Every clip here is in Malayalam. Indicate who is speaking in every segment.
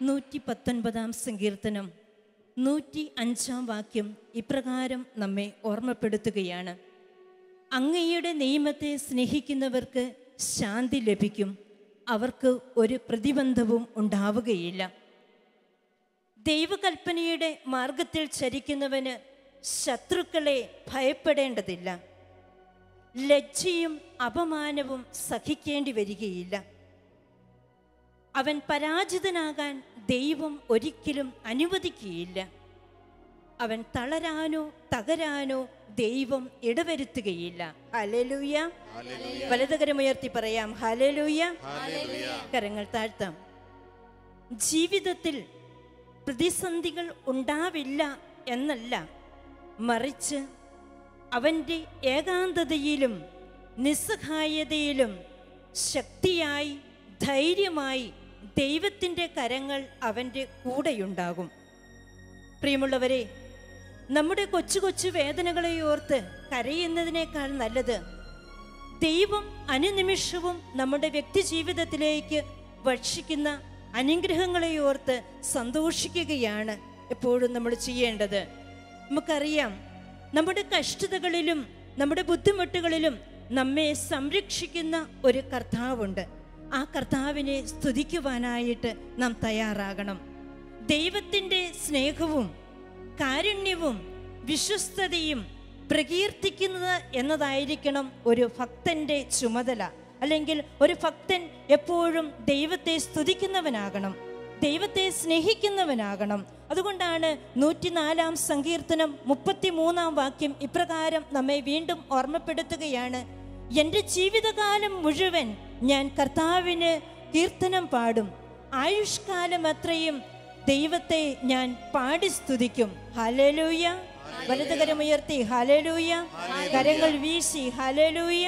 Speaker 1: നൂറ്റി പത്തൊൻപതാം സങ്കീർത്തനം നൂറ്റി അഞ്ചാം വാക്യം ഇപ്രകാരം നമ്മെ ഓർമ്മപ്പെടുത്തുകയാണ് അങ്ങയുടെ നിയമത്തെ സ്നേഹിക്കുന്നവർക്ക് ശാന്തി ലഭിക്കും അവർക്ക് ഒരു പ്രതിബന്ധവും ഉണ്ടാവുകയില്ല ദൈവകൽപ്പനയുടെ മാർഗത്തിൽ ചരിക്കുന്നവന് ശത്രുക്കളെ ഭയപ്പെടേണ്ടതില്ല ലജ്ജയും അപമാനവും സഹിക്കേണ്ടി വരികയില്ല അവൻ പരാജിതനാകാൻ ദൈവം ഒരിക്കലും അനുവദിക്കുകയില്ല അവൻ തളരാനോ തകരാനോ ദൈവം ഇടവരുത്തുകയില്ല ഹലലൂയ വലതുകരമുയർത്തി പറയാം ഹലലൂയ കരങ്ങൾ താഴ്ത്താം ജീവിതത്തിൽ പ്രതിസന്ധികൾ ഉണ്ടാവില്ല എന്നല്ല മറിച്ച് അവൻ്റെ ഏകാന്തതയിലും നിസ്സഹായതയിലും ശക്തിയായി ധൈര്യമായി ദൈവത്തിൻ്റെ കരങ്ങൾ അവൻ്റെ കൂടെയുണ്ടാകും പ്രിയമുള്ളവരെ നമ്മുടെ കൊച്ചു കൊച്ചു വേദനകളെ ഓർത്ത് കരയുന്നതിനേക്കാൾ നല്ലത് ദൈവം അനുനിമിഷവും നമ്മുടെ വ്യക്തി ജീവിതത്തിലേക്ക് ഭക്ഷിക്കുന്ന അനുഗ്രഹങ്ങളെ ഓർത്ത് സന്തോഷിക്കുകയാണ് എപ്പോഴും നമ്മൾ ചെയ്യേണ്ടത് നമുക്കറിയാം നമ്മുടെ കഷ്ടതകളിലും നമ്മുടെ ബുദ്ധിമുട്ടുകളിലും നമ്മെ സംരക്ഷിക്കുന്ന ഒരു കർത്താവുണ്ട് ആ കർത്താവിനെ സ്തുതിക്കുവാനായിട്ട് നാം തയ്യാറാകണം ദൈവത്തിൻ്റെ സ്നേഹവും കാരുണ്യവും വിശ്വസ്തതയും പ്രകീർത്തിക്കുന്നത് എന്നതായിരിക്കണം ഒരു ഭക്തന്റെ ചുമതല അല്ലെങ്കിൽ ഒരു ഭക്തൻ എപ്പോഴും ദൈവത്തെ സ്തുതിക്കുന്നവനാകണം ദൈവത്തെ സ്നേഹിക്കുന്നവനാകണം അതുകൊണ്ടാണ് നൂറ്റിനാലാം സങ്കീർത്തനം മുപ്പത്തിമൂന്നാം വാക്യം ഇപ്രകാരം നമ്മെ വീണ്ടും ഓർമ്മപ്പെടുത്തുകയാണ് എൻ്റെ ജീവിതകാലം മുഴുവൻ ഞാൻ കർത്താവിന് കീർത്തനം പാടും ആയുഷ്കാലം അത്രയും ദൈവത്തെ ഞാൻ പാടി സ്തുതിക്കും ഹലലൂയ വലതുകരമുയർത്തി ഹലലൂയ കരങ്ങൾ വീശി ഹലലൂയ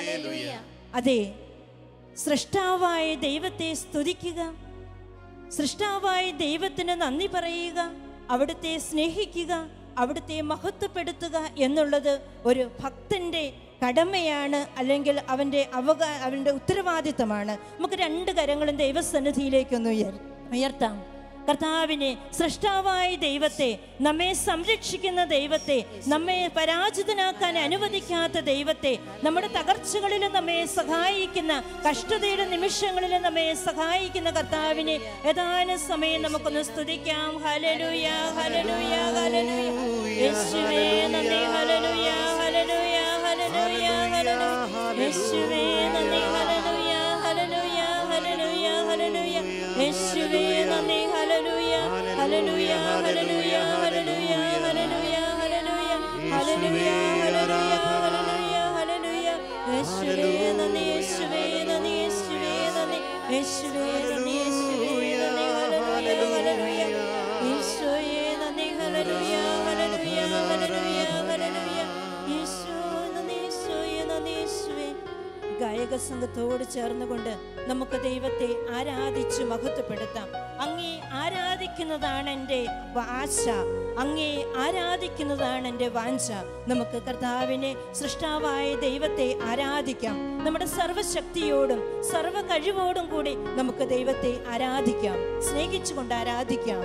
Speaker 1: അതെ സൃഷ്ടാവായ ദൈവത്തെ സ്തുതിക്കുക സൃഷ്ടാവായ ദൈവത്തിന് നന്ദി പറയുക അവിടുത്തെ സ്നേഹിക്കുക അവിടുത്തെ മഹത്വപ്പെടുത്തുക എന്നുള്ളത് ഒരു ഭക്തന്റെ കടമയാണ് അല്ലെങ്കിൽ അവൻ്റെ അവകാ അവൻ്റെ ഉത്തരവാദിത്തമാണ് നമുക്ക് രണ്ട് കരങ്ങളും ദൈവസന്നിധിയിലേക്കൊന്ന് ഉയർ ഉയർത്താം കർത്താവിനെ സൃഷ്ടാവായ ദൈവത്തെ നമ്മെ സംരക്ഷിക്കുന്ന ദൈവത്തെ നമ്മെ പരാജിതനാക്കാൻ അനുവദിക്കാത്ത ദൈവത്തെ നമ്മുടെ തകർച്ചകളിലും നമ്മെ സഹായിക്കുന്ന കഷ്ടതയുടെ നിമിഷങ്ങളിലും നമ്മെ സഹായിക്കുന്ന കർത്താവിനെ ഏതാനും സമയം നമുക്കൊന്ന് സ്തുതിക്കാം ഹലലുയ ഹലലുയ ഹലലുയ യേശുവേ നന്ദി ഹലലുയ ഹലലുയ ഹലലുയ ഹലലുയ യേശുവേ നന്ദി ഹലലുയ ഹലലുയ ഹലലുയ ഹലലുയ യേശുവേ നന്ദി ഹലലുയ ഹലലുയ ഹലലുയ ഹലലുയ ഹലലുയ ഹലലുയ ഹലലുയ ഹലലുയ ഹലലുയ ഹലലുയ യേശുവേ നന്ദി യേശുവേ നന്ദി യേശുവേ നന്ദി യേശുവേ നന്ദി യേശുവേ നന്ദി ഹലലുയ ഹലലുയ യേശുവേ നന്ദി ഹലലുയ ഹലലുയ ഹലലുയ ഹലലുയ യേശു നന്ദി യേശുവേ നന്ദി യേശുവേ ഗായക സംഘത്തോട് ചേർന്നുകൊണ്ട് നമുക്ക് ദൈവത്തെ ആരാധിച്ച് മഹത്വപ്പെടുത്താം അങ്ങേ ആരാധിക്കുന്നതാണ് എൻ്റെ ആശ അങ്ങേ ആരാധിക്കുന്നതാണ് എൻ്റെ വാഞ്ച നമുക്ക് കർത്താവിനെ സൃഷ്ടാവായ ദൈവത്തെ ആരാധിക്കാം നമ്മുടെ സർവശക്തിയോടും സർവ കഴിവോടും കൂടി നമുക്ക് ദൈവത്തെ ആരാധിക്കാം സ്നേഹിച്ചുകൊണ്ട് ആരാധിക്കാം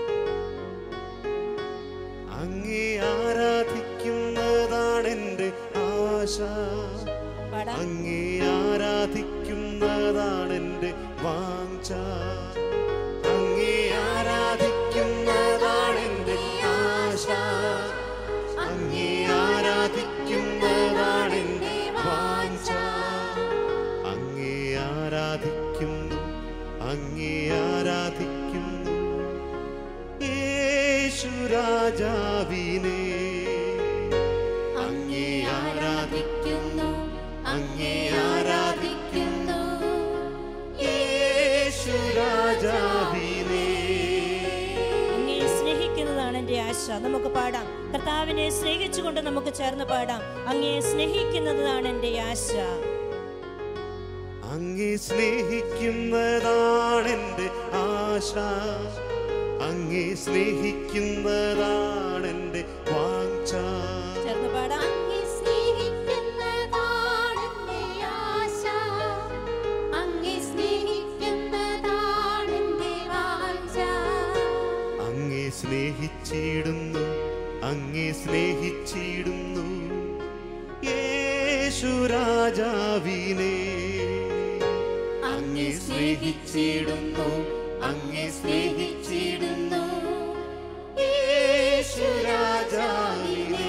Speaker 2: അങ്ങേ ആരാധിക്കുന്നതാണ് എൻ്റെ ആശ
Speaker 1: പാടാം
Speaker 2: അങ്ങേ ആരാധിക്കുന്നതാണ് എൻ്റെ വാഞ്ച അങ്ങേ ആരാധിക്കുന്നതാണ് എൻ്റെ ആശ അങ്ങേ ആരാധിക്കുന്നതാണ് എൻ്റെ വാഞ്ച അങ്ങേ ആരാധിക്കുന്നു അങ്ങേ ആരാധിക്കുന്നു യേശു രാജാവിനെ അങ്ങേ ആരാധിക്കുന്നു അങ്ങേ ആരാധിക്കുന്നു യേശു രാജാവിനെ
Speaker 1: അങ്ങേ സ്നേഹിക്കുന്നതാണ് എൻ്റെ ആശ നമുക്ക് പാടാം കർത്താവിനെ സ്നേഹിച്ചുകൊണ്ട് നമുക്ക് ചേർന്ന് പാടാം അങ്ങേ സ്നേഹിക്കുന്നതാണ് എൻ്റെ ആശ
Speaker 2: അങ്ങേ സ്നേഹിക്കുന്നതാണ് എൻ്റെ ആശ അങ്ങേ സ്നേഹിക്കുന്നതാണ് എൻ്റെ വാഞ്ച
Speaker 1: ചേർന്ന് പാടാം
Speaker 3: അങ്ങേ സ്നേഹിക്കുന്നതാണെന്റെ ആശ അങ്ങേ സ്നേഹിക്കുന്നതാണെന്റെ വാഞ്ച
Speaker 2: യേശുരാജാവിനെ
Speaker 3: അങ്ങേ സ്നേഹിച്ചിടുന്നു അങ്ങേ സ്നേഹിച്ചിടുന്നു
Speaker 2: യേശുരാജാവിനെ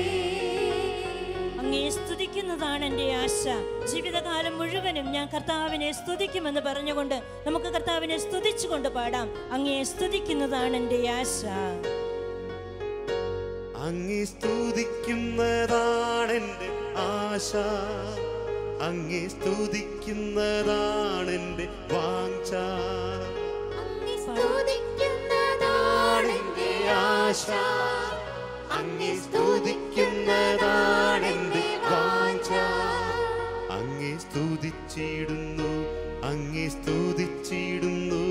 Speaker 1: അങ്ങേ സ്തുതിക്കുന്നതാണ് എൻ്റെ ആശ ജീവിതകാലം മുഴുവനും ഞാൻ കർത്താവിനെ സ്തുതിക്കുമെന്ന് പറഞ്ഞുകൊണ്ട് നമുക്ക് കർത്താവിനെ സ്തുതിച്ചുകൊണ്ട് പാടാം അങ്ങേ സ്തുതിക്കുന്നതാണ് എൻ്റെ ആശ
Speaker 2: അങ്ങി സ്തുതിക്കുന്നതാണെന്റെ ആശ അങ്ങി സ്തുതിക്കുന്നതാണെന്റെ വാഞ്ച
Speaker 3: അങ്ങേ സ്തുതിക്കുന്നതാണെന്റെ ആശ
Speaker 2: അങ്ങി സ്തുതിക്കുന്നതാണെന്റെ വാഞ്ച അങ്ങി സ്തുതിച്ചിടുന്നു അങ്ങി സ്തുതിച്ചിടുന്നു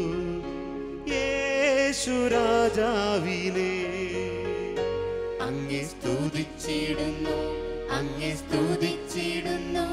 Speaker 2: യേശുരാജാവിനെ
Speaker 3: അങ്ങേ സ്തുതിച്ചിടുന്നു അങ്ങേ സ്തുതിച്ചിടുന്നു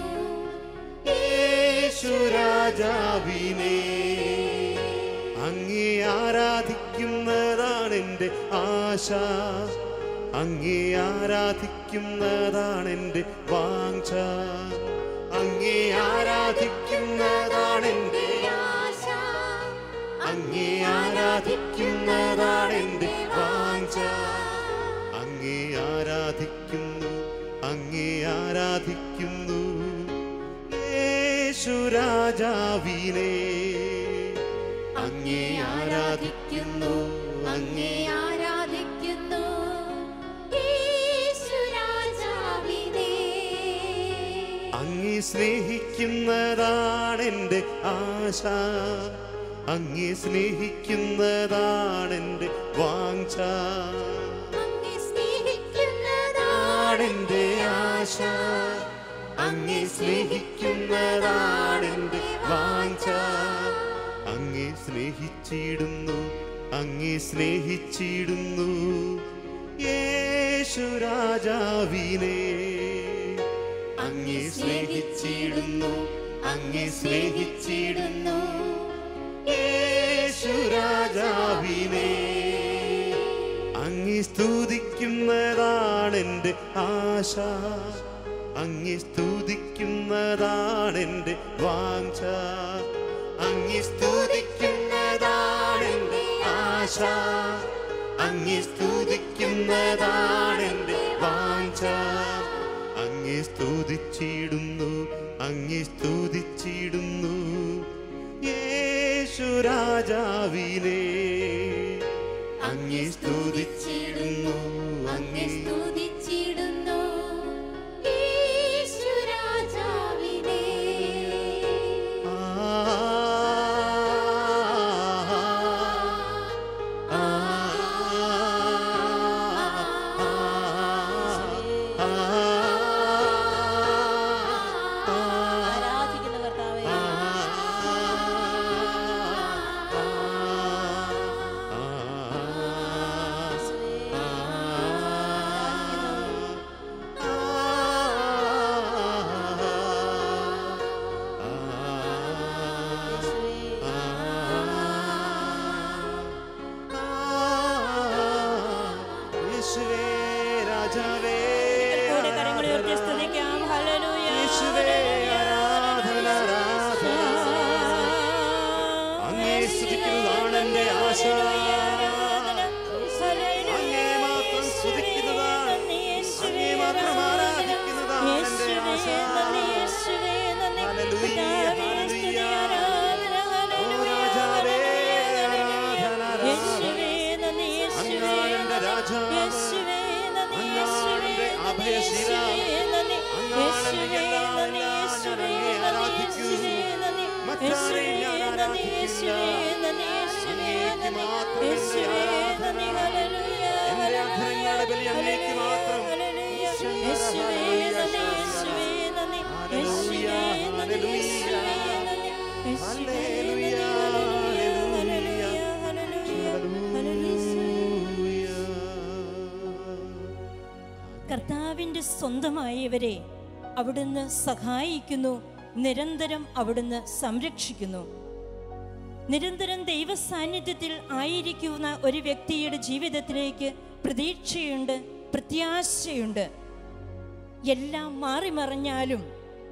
Speaker 2: യേശുരാജാവിനെ അങ്ങേ ആരാധിക്കുന്നതാണ് എൻ്റെ ആശ അങ്ങേ ആരാധിക്കുന്നതാണ് എൻ്റെ വാഞ്ച അങ്ങേ ആരാധിക്കുന്നതാണ് എൻ്റെ
Speaker 3: ആശ
Speaker 2: അങ്ങേ ആരാധിക്കുന്നതാണ് എൻ്റെ വാഞ്ച അങ്ങേ ആരാധിക്കുന്നു അങ്ങേ ആരാധിക്കുന്നു യേശുരാജാവിനെ അങ്ങേ ആരാധിക്കുന്നു
Speaker 3: അങ്ങേ ആരാധിക്കുന്നു യേശുരാജാവിനെ
Speaker 2: അങ്ങേ സ്നേഹിക്കുന്നതാണ് എൻ്റെ ആശ അങ്ങേ സ്നേഹിക്കുന്നതാണ് എൻ്റെ വാഞ്ച
Speaker 3: അങ്ങേ സ്നേഹിക്കുന്നതാണ്
Speaker 2: എൻ്റെ ആശ അങ്ങേ സ്നേഹിക്കുന്നതാണ് എൻ്റെ വാഞ്ച അങ്ങേ സ്നേഹിച്ചിടുന്നു അങ്ങേ സ്നേഹിച്ചിടുന്നു യേശുരാജാവിനെ അങ്ങേ സ്നേഹിച്ചിടുന്നു അങ്ങേ സ്നേഹിച്ചിടുന്നു യേശുരാജാവിനെ അങ്ങേ സ്തുതിക്കുന്നതാണ് എൻ്റെ ആശ അങ്ങേ സ്തുതിക്കുന്നതാണ് എൻ്റെ വാഞ്ച അങ്ങേ സ്തുതിക്കുന്നതാണ് എൻ്റെ ആശ അങ്ങേ സ്തുതിക്കുന്നതാണ് എൻ്റെ വാഞ്ച അങ്ങേ സ്തുതിച്ചിടുന്നു അങ്ങേ സ്തുതിച്ചിടുന്നു യേശുരാജാവിനെ അങ്ങേ സ്തുതിച്ചിടുന്നു
Speaker 3: അങ്ങേ
Speaker 2: അങ്ങേ
Speaker 3: സ്തുതിച്ചിടുന്നു യേശുരാജാവിനെ
Speaker 2: ആ ആ
Speaker 1: ആരാധിക്കുന്ന കർത്താവേ
Speaker 2: യേശുവേ രാജാവേ
Speaker 1: കൂടെ കരങ്ങൾ ഉയർത്തി സ്തുതിക്കാം ഹല്ലേലൂയ
Speaker 2: യേശുവേ ആരാധന ആരാധന അങ്ങേ സ്തുതിക്കുന്നതാണ് എൻ്റെ ആശ അങ്ങേ മാത്രം സ്തുതിക്കുന്നതാണ് അങ്ങേ മാത്രം ആരാധിക്കുന്നതാണ് എൻ്റെ ആശ ഹല്ലേലൂയ, ഹല്ലേലൂയ. ഓ രാജാവേ, ആരാധന, ആരാധന. അങ്ങാണ് എൻ്റെ രാജാവ്. അങ്ങാണ് എൻ്റെ അഭയശില. അങ്ങാണ് എൻ്റെ എല്ലാം, എല്ലാം. ഞാൻ അങ്ങേ ആരാധിക്കുന്നു. മറ്റാരെയും ഞാൻ ആരാധിക്കില്ല. അങ്ങേക്ക് മാത്രം എൻ്റെ ആരാധന. എൻ്റെ അധരങ്ങളുടെ ബലി അങ്ങേക്ക് മാത്രം. ഹല്ലേലൂയ,
Speaker 1: കർത്താവിൻ്റെ സ്വന്തമായവരെ അവിടുന്ന് സഹായിക്കുന്നു നിരന്തരം അവിടുന്ന് സംരക്ഷിക്കുന്നു നിരന്തരം ദൈവ സാന്നിധ്യത്തിൽ ആയിരിക്കുന്ന ഒരു വ്യക്തിയുടെ ജീവിതത്തിലേക്ക് പ്രതീക്ഷയുണ്ട് പ്രത്യാശയുണ്ട് എല്ലാം മാറിമറിഞ്ഞാലും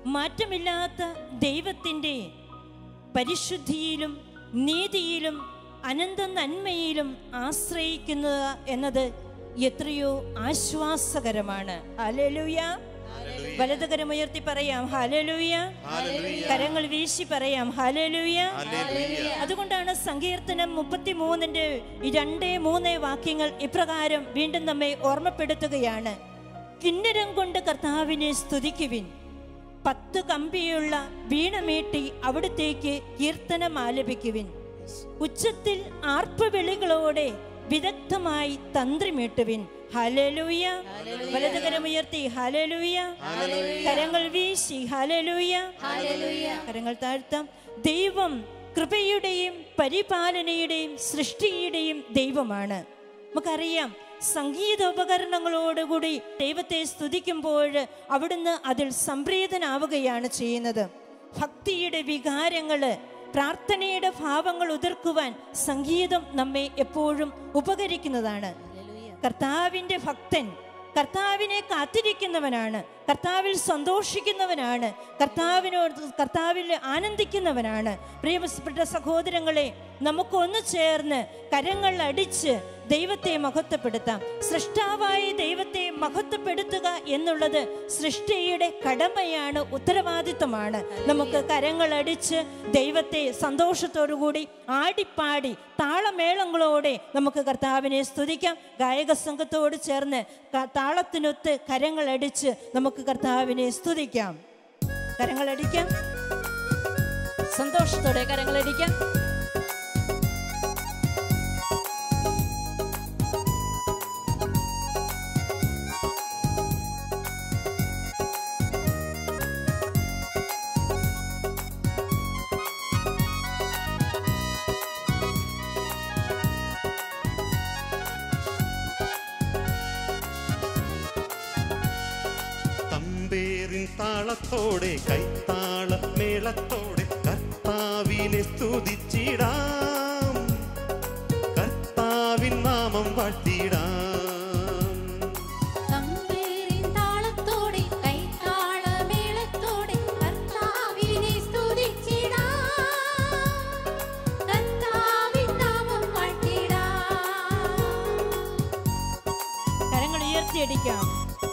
Speaker 1: മാറ്റമില്ലാത്ത ദൈവത്തിൻ്റെ പരിശുദ്ധിയിലും നീതിയിലും അനന്ത നന്മയിലും ആശ്രയിക്കുന്നത് എന്നത് എത്രയോ ആശ്വാസകരമാണ് ഹല്ലേലൂയ വലതുകരമുയർത്തി പറയാം ഹല്ലേലൂയ കരങ്ങൾ വീശി പറയാം ഹല്ലേലൂയ അതുകൊണ്ടാണ് സങ്കീർത്തനം മുപ്പത്തിമൂന്നിന്റെ രണ്ടേ മൂന്ന് വാക്യങ്ങൾ ഇപ്രകാരം വീണ്ടും നമ്മെ ഓർമ്മപ്പെടുത്തുകയാണ് കിന്നരം കൊണ്ട് കർത്താവിനെ സ്തുതിക്കുവിൻ പത്ത് കമ്പിയുള്ള വീണമീട്ടി അവിടത്തേക്ക് കീർത്തനം ആലപിക്കുവിൻ ഉച്ചത്തിൽ ആർപ്പവിളികളോടെ വിദഗ്ധമായി തന്ത്രിമീട്ടുവിൻ ഹലലൂയ വലതുകരമുയർത്തി ഹലലൂയ കരങ്ങൾ വീശി ഹലലൂയ കരങ്ങൾ താഴ്ത്താം ദൈവം കൃപയുടെയും പരിപാലനയുടെയും സൃഷ്ടിയുടെയും ദൈവമാണ് നമുക്കറിയാം സംഗീതോപകരണങ്ങളോടുകൂടി ദൈവത്തെ സ്തുതിക്കുമ്പോൾ അവിടുന്ന് അതിൽ സംപ്രീതനാവുകയാണ് ചെയ്യുന്നത് ഭക്തിയുടെ വികാരങ്ങള് പ്രാർത്ഥനയുടെ ഭാവങ്ങൾ ഉതിർക്കുവാൻ സംഗീതം നമ്മെ എപ്പോഴും ഉപകരിക്കുന്നതാണ് കർത്താവിൻ്റെ ഭക്തൻ കർത്താവിനെ കാത്തിരിക്കുന്നവനാണ് കർത്താവിൽ സന്തോഷിക്കുന്നവനാണ് കർത്താവിനോട് കർത്താവിൽ ആനന്ദിക്കുന്നവനാണ് പ്രിയപ്പെട്ട സഹോദരങ്ങളെ നമുക്കൊന്ന് ചേർന്ന് കരങ്ങൾ അടിച്ച് ദൈവത്തെ മഹത്വപ്പെടുത്താം സൃഷ്ടാവായ ദൈവത്തെ മഹത്വപ്പെടുത്തുക എന്നുള്ളത് സൃഷ്ടിയുടെ കടമയാണ് ഉത്തരവാദിത്തമാണ് നമുക്ക് കരങ്ങൾ അടിച്ച് ദൈവത്തെ സന്തോഷത്തോടുകൂടി ആടിപ്പാടി താളമേളങ്ങളോടെ നമുക്ക് കർത്താവിനെ സ്തുതിക്കാം ഗായക സംഘത്തോട് ചേർന്ന് ക- താളത്തിനൊത്ത് കരങ്ങൾ അടിച്ച് നമുക്ക് കർത്താവിനെ സ്തുതിക്കാം കരങ്ങളടിക്കാം സന്തോഷത്തോടെ കരങ്ങളടിക്കാം
Speaker 2: തമ്പേറിൻ താളത്തോടെ കൈത്താള മേളത്തോടെ കർത്താവിനെ സ്തുതിച്ചിടാം കർത്താവിൻ നാമം വാഴ്ത്തിടാം
Speaker 3: തമ്പേരിൻ താളത്തോടെ കൈത്താളമേളത്തോടെ കർത്താവിനെ സ്തുതിച്ചിടാം കർത്താവിൻ നാമം വാഴ്ത്തിടാം
Speaker 1: കരങ്ങൾ ഉയർത്തിയടിക്കാം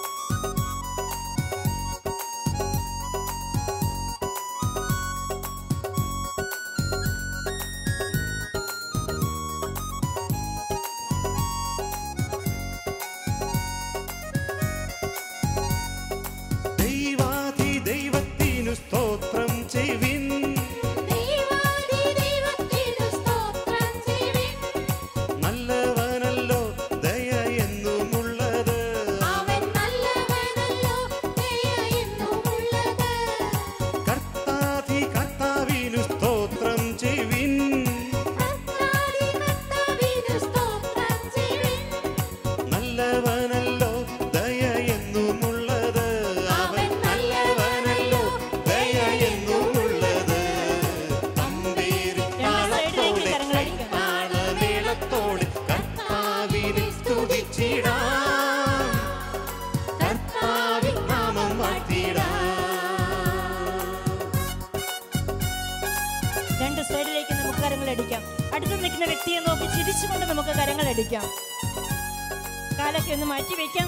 Speaker 2: ദൈവാധി ദൈവത്തിനു സ്തോത്രം ചെയ്വിൻ
Speaker 3: ദൈവാദി ദൈവത്തിനു സ്തോത്രം ചെയ്യുവിൻ
Speaker 2: നല്ലവനല്ലോ ദയ എന്നുമുള്ളത്
Speaker 3: അവൻ നല്ലവനല്ലോ ദയ എന്നുമുള്ളത്
Speaker 2: കർത്താധി കർത്താവിനു സ്തോത്രം ചെയ്വിൻ
Speaker 3: കർത്താവി കർത്താവിനു സ്തോത്രം ചെയ്യുവിൻ
Speaker 2: നല്ലവനല്ലോ ദയ എന്നുമുള്ളത് അവൻ നല്ലവനല്ലോ ദയ എന്നുമുള്ളത് തമ്പേരി താളത്തോടെ താളമേളത്തോടെ കർത്താവിനെ സ്തുതിച്ചിടാം കർത്താവിൻ നാമം വാഴ്ത്തിടാം
Speaker 1: രണ്ട് സൈഡിലേക്ക് നമുക്ക് കരങ്ങൾ അടിക്കാം അടുത്ത് നിൽക്കുന്ന വ്യക്തിയെ നോക്കി ചിരിച്ചുകൊണ്ട് നമുക്ക് കരങ്ങൾ അടിക്കാം കാലൊക്കെ ഒന്ന് മാറ്റി വെക്കാം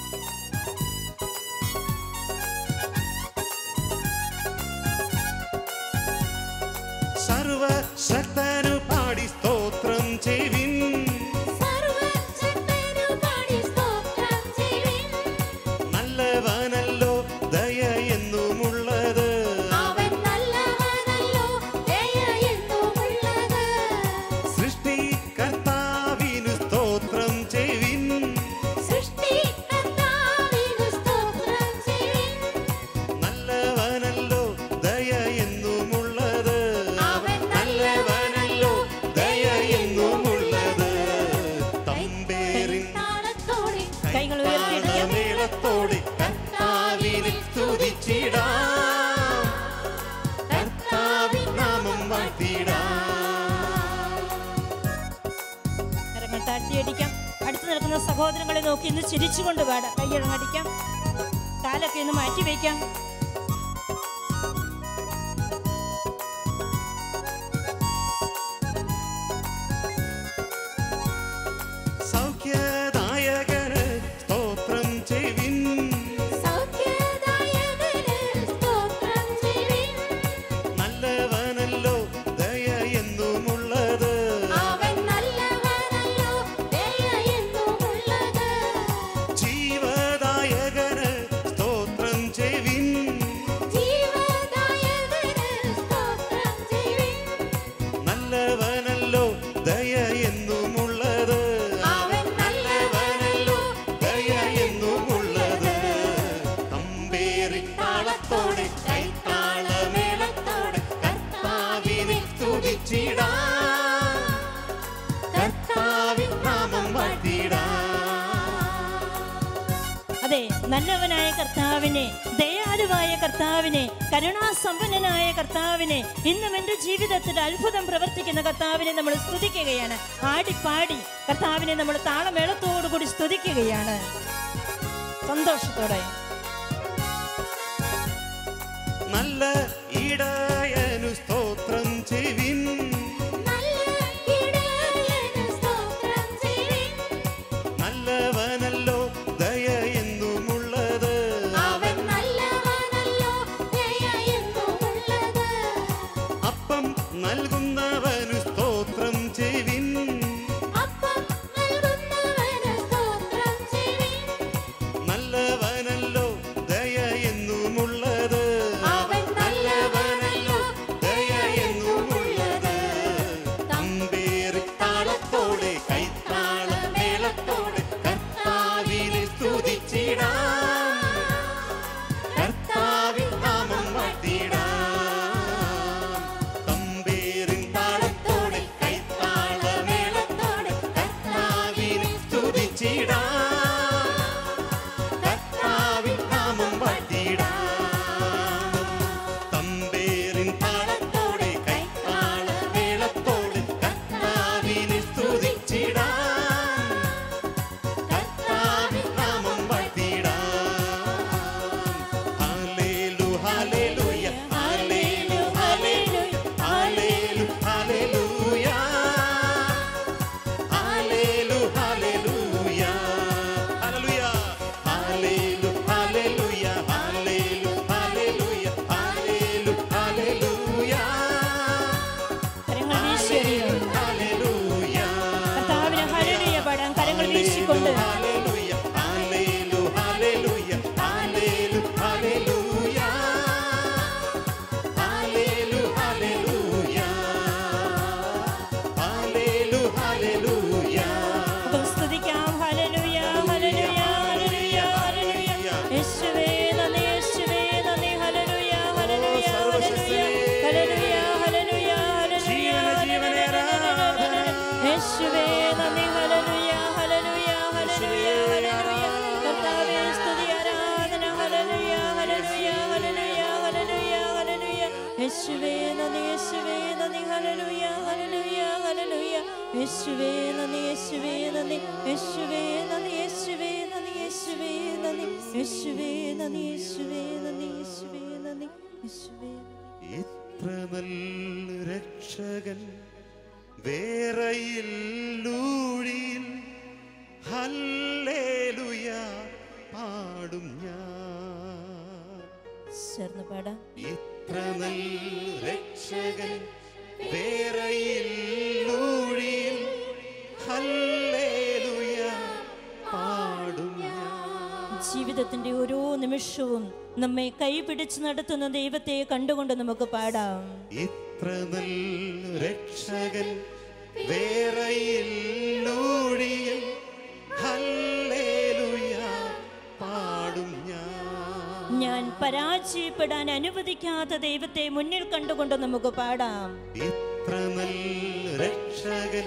Speaker 2: സർവശക്തനു പാടി സ്തോത്രം ചെയ്വിൻ
Speaker 3: സർവശക്തനു പാടി സ്തോത്രം ചെയ്യുവിൻ
Speaker 2: നല്ലവനല്ലോ ദയ എന്നുമുള്ളത്
Speaker 3: അവൻ നല്ലവനല്ലോ ദയ എന്നുമുള്ളത്
Speaker 2: സൃഷ്ടി കർത്താവിനു സ്തോത്രം ചെയ്വിൻ
Speaker 3: സൃഷ്ടികർത്താവിനു സ്തോത്രം ചെയ്യുവിൻ
Speaker 2: നല്ലവനല്ലോ ദയ എന്നുമുള്ളത്
Speaker 3: അവൻ
Speaker 2: നല്ലവനല്ലോ ദയ എന്നുമുള്ളത് തമ്പേറിൻ
Speaker 3: താളത്തോടെ
Speaker 1: കൈകൾ ഉയർത്തിയടിക്കാം
Speaker 2: മേളത്തോടെ കർത്താവിനെ സ്തുതിച്ചിടാം കർത്താവിൻ നാമം വാഴ്ത്തിടാം
Speaker 1: കരങ്ങൾ താഴ്ത്തിയടിക്കാം അടുത്ത് നിൽക്കുന്ന സഹോദരങ്ങളെ നോക്കി ഇന്ന് ചിരിച്ചുകൊണ്ട് പാടാം കൈയടങ്ങടിക്കാം കാലൊക്കെ ഒന്ന് മാറ്റി വയ്ക്കാം
Speaker 2: താളത്തോടെ കൈത്താളമേളത്തോടെ കർത്താവിനെ സ്തുതിച്ചിടാം കർത്താവിൻ നാമം വാഴ്ത്തിടാം
Speaker 1: അതെ നല്ലവനായ കർത്താവിനെ ദയാലുവായ കർത്താവിനെ കരുണാസമ്പന്നനായ കർത്താവിനെ ഇന്നും എൻ്റെ ജീവിതത്തിൽ അത്ഭുതം പ്രവർത്തിക്കുന്ന കർത്താവിനെ നമ്മൾ സ്തുതിക്കുകയാണ് ആടിപ്പാടി കർത്താവിനെ നമ്മൾ താളമേളത്തോടു കൂടി സ്തുതിക്കുകയാണ് സന്തോഷത്തോടെ
Speaker 2: നല്ല ഇടയനു സ്തോത്രം ചെവിൻ
Speaker 3: നല്ല ഇടയന് സ്തോത്രം ചെയ്യുവിൻ.
Speaker 2: നല്ലവനല്ലോ ദയ എന്നുമുള്ളത്
Speaker 3: അവൻ നല്ലവനല്ലോ ദയ എന്നുമുള്ളത്.
Speaker 2: അപ്പം നൽകുന്നവനു സ്തോത്രം ചെവിൻ
Speaker 3: അപ്പം നൽകുന്നവന് സ്തോത്രം ചെയ്യുവിൻ.
Speaker 2: നല്ലവനല്ലോ ദയ എന്നുമുള്ളത്
Speaker 3: അവൻ നല്ലവനല്ലോ
Speaker 2: ദയ എന്നുമുള്ളത് തമ്പേറി താളത്തോടെ കൈത്താള മേളത്തോടെ കർത്താവിനെ സ്തുതിച്ചിടാം കർത്താവിൻ നാമം വാഴ്ത്തിടാം തമ്പേറിൻ താളത്തോടെ കൈത്താള മേളത്തോടെ കർത്താവിനെ സ്തുതിച്ചിടാം കർത്താവിൻ നാമം വാഴ്ത്തിടാം തമ്പേറിൻ താളത്തോടെ കൈത്താള മേളത്തോടെ കർത്താവിനെ സ്തുതിച്ചിടാം കർത്താവിൻ നാമം വാഴ്ത്തിടാം ഹല്ലേലു ഹല്ലേലൂയ ഹല്ലേലു ഹല്ലേലൂയ ഹല്ലേലു ഹല്ലേലൂയ ഹല്ലേലു ഹല്ലേലൂയ ഹല്ലേലൂയ ഹല്ലേലു ഹല്ലേലൂയ ഹല്ലേലു ഹല്ലേലൂയ ഹല്ലേലു ഹല്ലേലൂയ
Speaker 1: കരങ്ങൾ വീശിയെറിയും
Speaker 2: ഹല്ലേലൂയ
Speaker 1: കർത്താവിന് ഹരണിയ പാടാം കരങ്ങൾ വീശിക്കൊണ്ട്
Speaker 2: ഹല്ലേലൂയ ഹല്ലേലു ഹല്ലേലൂയ ഹല്ലേലു ഹല്ലേലൂയ ഹല്ലേലു ഹല്ലേലൂയ ഹല്ലേലു ഹല്ലേലൂയ
Speaker 1: നമുക്ക് സ്തുതിക്കാം ഹല്ലേലൂയ ഹല്ലേലൂയ ഹല്ലേലൂയ ഹല്ലേലൂയ യേശുവേ നന്ദി യേശുവേ നന്ദി ഹല്ലേലൂയ ഹല്ലേലൂയ ഹല്ലേലൂയ ഹല്ലേലൂയ ഹല്ലേലൂയ
Speaker 2: ജീവന ജീവനെ ആരാധന.
Speaker 1: യേശുവേ നന്ദി ഹല്ലേലൂയ ഹല്ലേലൂയ ഹല്ലേലൂയ ഹല്ലേലൂയ കർത്താവേ സ്തുതി ആരാധന ഹല്ലേലൂയ ഹല്ലേലൂയ ഹല്ലേലൂയ ഹല്ലേലൂയ ഹല്ലേലൂയ യേശുവേ നന്ദി യേശുവേ നന്ദി ഹല്ലേലൂയ ഹല്ലേലൂയ ഹല്ലേലൂയ യേശുവേ നന്ദി യേശുവേ നന്ദി യേശുവേ നന്ദി യേശുവേ നന്ദി യേശുവേ നന്ദി യേശുവേ നന്ദി യേശുവേ നന്ദി യേശുവേ നന്ദി യേശുവേ
Speaker 2: ഇത്ര നല്ല രക്ഷകൻ വേറെയില്ലൂഴിയിൽ ഹല്ലേലൂയ പാടും ഞാൻ
Speaker 1: ചേർന്ന് പാടാം
Speaker 2: ഇത്ര നല്ല രക്ഷകൻ വേറെയില്ലൂഴിയിൽ ഹല്ലേലൂയ പാടും ഞാൻ
Speaker 1: ജീവിതത്തിന്റെ ഓരോ നിമിഷവും നമ്മെ കൈപിടിച്ച് നടത്തുന്ന ദൈവത്തെ കണ്ടുകൊണ്ട് നമുക്ക് പാടാം
Speaker 2: ഇത്ര നല്ല രക്ഷകൻ വേറെയില്ലൂഴിയിൽ ഹല്ലേലൂയ പാടും ഞാൻ
Speaker 1: ഞാൻ പരാജയപ്പെടാൻ അനുവദിക്കാത്ത ദൈവത്തെ മുന്നിൽ കണ്ടുകൊണ്ട് നമുക്ക് പാടാം
Speaker 2: ഇത്ര നല്ല രക്ഷകൻ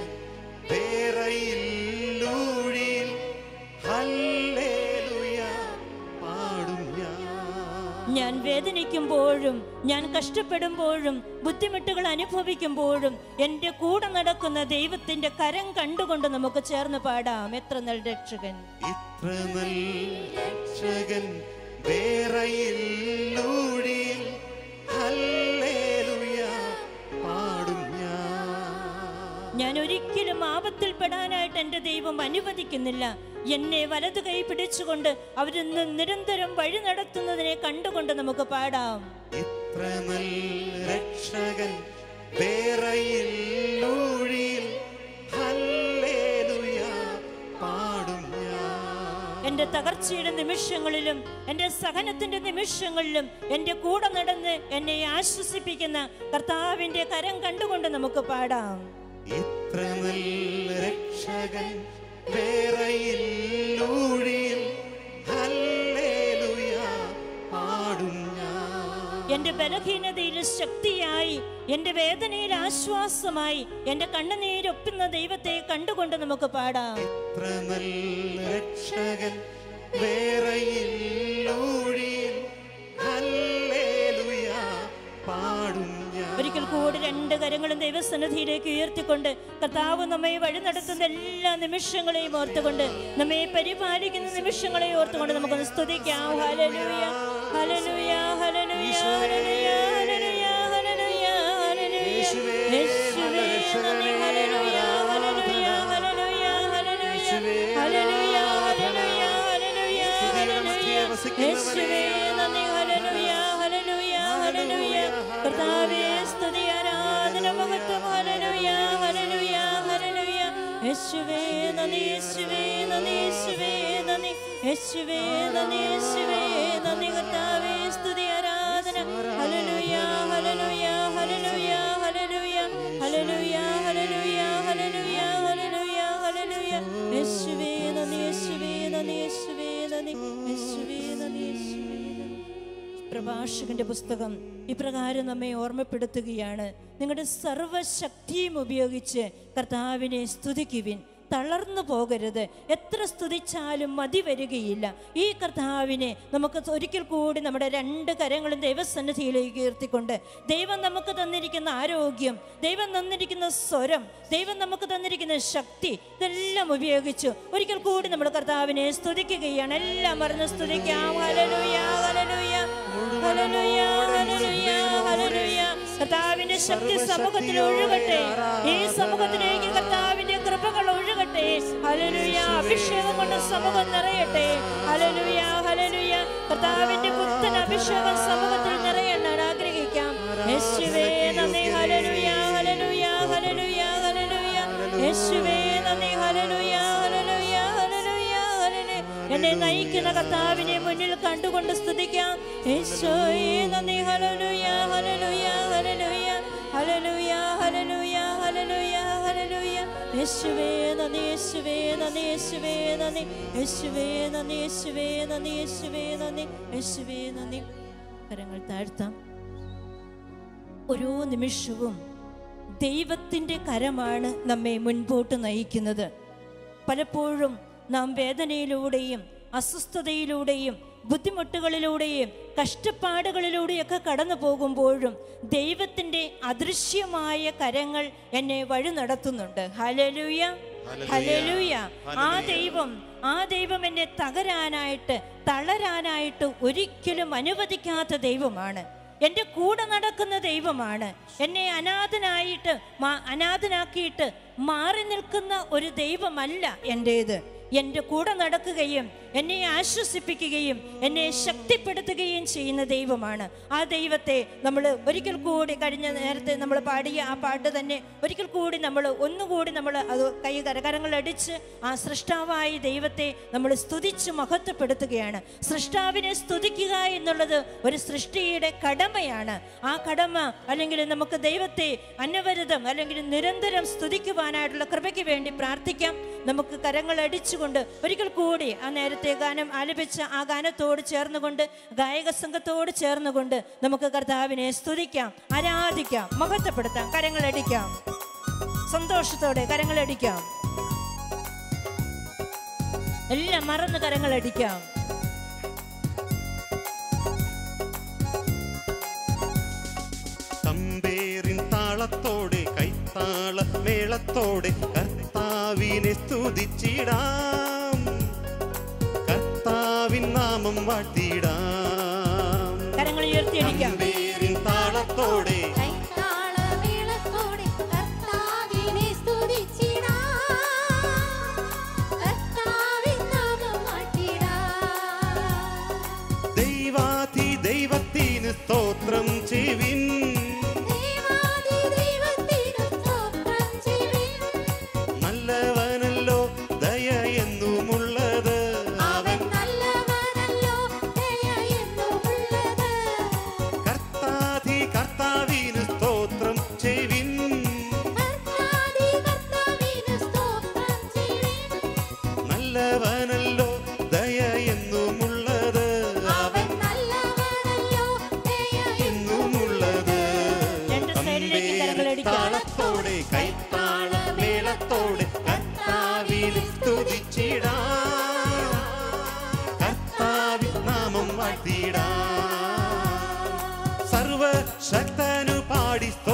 Speaker 2: വേറെയില്ലൂഴിയിൽ ഹല്ലേലൂയ പാടും ഞാൻ
Speaker 1: ഞാൻ വേദനിക്കുമ്പോഴും ഞാൻ കഷ്ടപ്പെടുമ്പോഴും ബുദ്ധിമുട്ടുകൾ അനുഭവിക്കുമ്പോഴും എൻ്റെ കൂടെ നടക്കുന്ന ദൈവത്തിന്റെ കരം കണ്ടുകൊണ്ട് നമുക്ക് ചേർന്ന് പാടാം എത്ര നല്ല രക്ഷകൻ
Speaker 2: ഇത്ര നല്ല രക്ഷകൻ വേറെയില്ലൂഴിയിൽ ഹല്ലേലൂയ പാടും ഞാൻ
Speaker 1: ഞാൻ ഒരിക്കലും ആപത്തിൽപ്പെടാനായിട്ട് എൻ്റെ ദൈവം അനുവദിക്കുന്നില്ല എന്നെ വലതു കൈ പിടിച്ചുകൊണ്ട് അവരിന്ന് നിരന്തരം വഴി നടത്തുന്നതിനെ കണ്ടുകൊണ്ട് നമുക്ക് പാടാം
Speaker 2: ഇത്ര നല്ല രക്ഷകൻ വേറെയില്ലൂഴിയിൽ ഹല്ലേലൂയ പാടും ഞാൻ
Speaker 1: എൻ്റെ തകർച്ചയുടെ നിമിഷങ്ങളിലും എൻ്റെ സഹനത്തിന്റെ നിമിഷങ്ങളിലും എൻ്റെ കൂടെ നടന്ന് എന്നെ ആശ്വസിപ്പിക്കുന്ന കർത്താവിൻ്റെ കരം കണ്ടുകൊണ്ട് നമുക്ക് പാടാം
Speaker 2: ഇത്ര നല്ല രക്ഷകൻ വേറെയില്ലൂഴിയിൽ ഹല്ലേലൂയ പാടും ഞാൻ
Speaker 1: എൻ്റെ ബലഹീനതയിൽ ശക്തിയായി എൻ്റെ വേദനയിൽ ആശ്വാസമായി എൻ്റെ കണ്ണുനീരൊപ്പുന്ന ദൈവത്തെ കണ്ടുകൊണ്ട് നമുക്ക് പാടാം
Speaker 2: എത്ര നല്ല രക്ഷകൻ വേറെയില്ലൂഴിയിൽ ഹല്ലേലൂയ പാടും ഞാൻ
Speaker 1: ഒരിക്കൽ കൂടി രണ്ട് കരങ്ങളും ദൈവസന്നിധിയിലേക്ക് ഉയർത്തിക്കൊണ്ട് കർത്താവ് നമ്മെ വഴി നടത്തുന്ന എല്ലാ നിമിഷങ്ങളെയും ഓർത്തുകൊണ്ട് നമ്മെ പരിപാലിക്കുന്ന നിമിഷങ്ങളെ ഓർത്തുകൊണ്ട് നമുക്കൊന്ന് സ്തുതിക്കാം ഹല്ലേലൂയ ഹല്ലേലൂയ ഹല്ലേലൂയ ഹല്ലേലൂയ ഹല്ലേലൂയ ഹല്ലേലൂയ ഹല്ലേലൂയ
Speaker 2: യേശുവേ,
Speaker 1: യേശുവേ നന്ദി ഹല്ലേലൂയ ഹല്ലേലൂയ ഹല്ലേലൂയ ഹല്ലേലൂയ
Speaker 2: യേശുവേ,
Speaker 1: ഹല്ലേലൂയ ഹല്ലേലൂയ ഹല്ലേലൂയ
Speaker 2: സ്തുതിയുടെ മധ്യേ
Speaker 1: ഹല്ലേലൂയ
Speaker 2: വസിക്കുന്നവനേ.
Speaker 1: യേശുവേ നന്ദി ഹല്ലേലൂയ ഹല്ലേലൂയ ഹല്ലേലൂയ കർത്താവേ സ്തുതി ആരാധന മഹത്വം ഹല്ലേലൂയ ഹല്ലേലൂയ ഹല്ലേലൂയ യേശുവേ നന്ദി യേശുവേ നന്ദി യേശുവേ നന്ദി യേശുവേ നന്ദി യേശുവേ നന്ദി കർത്താവേ സ്തുതി ആരാധന ഹല്ലേലൂയ ഹല്ലേലൂയ ഹല്ലേലൂയ ഹല്ലേലൂയ ഹല്ലേലൂയ ഹല്ലേലൂയ ഹല്ലേലൂയ ഹല്ലേലൂയ ഹല്ലേലൂയ യേശുവേ നന്ദി യേശുവേ നന്ദി യേശുവേ നന്ദി യേശുവേ നന്ദി യേശുവേ നന്ദി പ്രഭാഷകന്റെ പുസ്തകം ഇപ്രകാരം നമ്മെ ഓർമ്മപ്പെടുത്തുകയാണ് നിങ്ങളുടെ സർവശക്തിയും ഉപയോഗിച്ച് കർത്താവിനെ സ്തുതിക്കുവിൻ തളർന്നു പോകരുത് എത്ര സ്തുതിച്ചാലും മതി വരികയില്ല ഈ കർത്താവിനെ നമുക്ക് ഒരിക്കൽ കൂടി നമ്മുടെ രണ്ട് കരങ്ങളും ദൈവസന്നിധിയിലേക്ക് ഉയർത്തിക്കൊണ്ട് ദൈവം നമുക്ക് തന്നിരിക്കുന്ന ആരോഗ്യം ദൈവം തന്നിരിക്കുന്ന സ്വരം ദൈവം നമുക്ക് തന്നിരിക്കുന്ന ശക്തി ഇതെല്ലാം ഉപയോഗിച്ച് ഒരിക്കൽ കൂടി നമ്മൾ കർത്താവിനെ സ്തുതിക്കുകയാണ് എല്ലാം മറന്ന് സ്തുതിക്കാം ഹല്ലേലൂയ ഹല്ലേലൂയ ഹല്ലേലൂയ ഹല്ലേലൂയ ഹല്ലേലൂയ കർത്താവിന്റെ ശക്തി സമൂഹത്തിൽ ഒഴുകട്ടെ ഈ സമൂഹത്തിലേക്ക് കർത്താവിന്റെ കൃപകൾ ഒഴുകട്ടെ ഹല്ലേലൂയ അഭിഷേകം കൊണ്ട് സമൂഹം നിറയട്ടെ ഹല്ലേലൂയ ഹല്ലേലൂയ കർത്താവിന്റെ പുത്തൻ അഭിഷേകം സമൂഹത്തിൽ നിറയണം ആഗ്രഹിക്കാം യേശുവേ നന്ദി ഹല്ലേലൂയ ഹല്ലേലൂയ ഹല്ലേലൂയ ഹല്ലേലൂയ യേശുവേ നന്ദി ഹല്ലേലൂയ ഹല്ലേലൂയ ഹല്ലേലൂയ ഹല്ലേലൂയ എന്നെ നയിക്കുന്ന കർത്താവിനെ മുന്നിൽ കണ്ടുകൊണ്ട് സ്തുതിക്കാം യേശോയേ നന്ദി ഹല്ലേലൂയ ഹല്ലേലൂയ ഹല്ലേലൂയ ഹല്ലേലൂയ ഹല്ലേലൂയ ഹല്ലേലൂയ ഹല്ലേലൂയ യേശുവേ നന്ദി യേശുവേ നന്ദി യേശുവേ നന്ദി യേശുവേ നന്ദി യേശുവേ നന്ദി യേശുവേ നന്ദി യേശുവേ നന്ദി കരങ്ങൾ താഴ്ത്താം ഓരോ നിമിഷവും ദൈവത്തിൻ്റെ കരമാണ് നമ്മെ മുൻപോട്ട് നയിക്കുന്നത് പലപ്പോഴും നാം വേദനയിലൂടെയും അസ്വസ്ഥതയിലൂടെയും ബുദ്ധിമുട്ടുകളിലൂടെയും കഷ്ടപ്പാടുകളിലൂടെയൊക്കെ കടന്നു പോകുമ്പോഴും ദൈവത്തിൻ്റെ അദൃശ്യമായ കരങ്ങൾ എന്നെ വഴി നടത്തുന്നുണ്ട് ഹലലൂയ ഹലലൂയ ആ ദൈവം ആ ദൈവം എന്നെ തകരാനായിട്ട് തളരാനായിട്ട് ഒരിക്കലും അനുവദിക്കാത്ത ദൈവമാണ് എൻ്റെ കൂടെ നടക്കുന്ന ദൈവമാണ് എന്നെ അനാഥനായിട്ട് മാ- അനാഥനാക്കിയിട്ട് മാറി നിൽക്കുന്ന ഒരു ദൈവമല്ല എൻ്റേത് എൻ്റെ കൂടെ നടക്കുകയും എന്നെ ആശ്വസിപ്പിക്കുകയും എന്നെ ശക്തിപ്പെടുത്തുകയും ചെയ്യുന്ന ദൈവമാണ് ആ ദൈവത്തെ നമ്മൾ ഒരിക്കൽ കൂടി കഴിഞ്ഞ നേരത്തെ നമ്മൾ പാടിയ ആ പാട്ട് തന്നെ ഒരിക്കൽ കൂടി നമ്മൾ ഒന്നുകൂടി നമ്മൾ അത് കൈ കരകരങ്ങളടിച്ച് ആ സൃഷ്ടാവായ ദൈവത്തെ നമ്മൾ സ്തുതിച്ച് മഹത്വപ്പെടുത്തുകയാണ് സൃഷ്ടാവിനെ സ്തുതിക്കുക എന്നുള്ളത് ഒരു സൃഷ്ടിയുടെ കടമയാണ് ആ കടമ അല്ലെങ്കിൽ നമുക്ക് ദൈവത്തെ അനവരതം അല്ലെങ്കിൽ നിരന്തരം സ്തുതിക്കുവാനായിട്ടുള്ള കൃപയ്ക്ക് വേണ്ടി പ്രാർത്ഥിക്കാം നമുക്ക് കരങ്ങൾ അടിച്ചുകൊണ്ട് ഒരിക്കൽ കൂടി ആ നേരത്തെ ഗാനം ആലപിച്ച ആ ഗാനത്തോട് ചേർന്നുകൊണ്ട് ഗായക സംഘത്തോട് ചേർന്നുകൊണ്ട് നമുക്ക് കർത്താവിനെ സ്തുതിക്കാം ആരാധിക്കാം മഹത്വപ്പെടുത്താം കരങ്ങളടിക്കാം സന്തോഷത്തോടെ കരങ്ങളടിക്കാം എല്ലാം മറന്ന് കരങ്ങളടിക്കാം
Speaker 2: തമ്പേറിൻ താളത്തോടെ കൈത്താള മേളത്തോടെ കർത്താവിനെ സ്തുതിച്ചിടാം കർത്താവിൻ നാമം വാഴ്ത്തിടാം
Speaker 1: കരങ്ങൾ ഉയർത്തിയടിക്കാം
Speaker 2: തമ്പേറിൻ താളത്തോടെ
Speaker 3: കൈത്താളമേളത്തോടെ കർത്താവിനെ സ്തുതിച്ചിടാം. കർത്താവിൻ നാമം വാഴ്ത്തിടാം.
Speaker 2: ദൈവാധി ദൈവത്തിന് സ്തോത്രം ചെയ്യുവിൻ
Speaker 3: ദൈവാദി ദൈവത്തിനു സ്തോത്രം ചെയ്യുവിൻ.
Speaker 2: നല്ലവനല്ലോ ദയ എന്നുമുള്ളത്
Speaker 3: അവൻ നല്ലവനല്ലോ, ദയ എന്നുമുള്ളത്.
Speaker 2: കർത്താധി കർത്താവിന് സ്തോത്രം ചെയ്യുവിൻ
Speaker 3: കർത്താദി കർത്താവിനു സ്തോത്രം ചെയ്യുവിൻ.
Speaker 2: നല്ലവനല്ലോ ദയ എന്നുമുള്ളത്
Speaker 3: അവൻ നല്ലവനല്ലോ, ദയ എന്നുമുള്ളത്.
Speaker 2: പാടി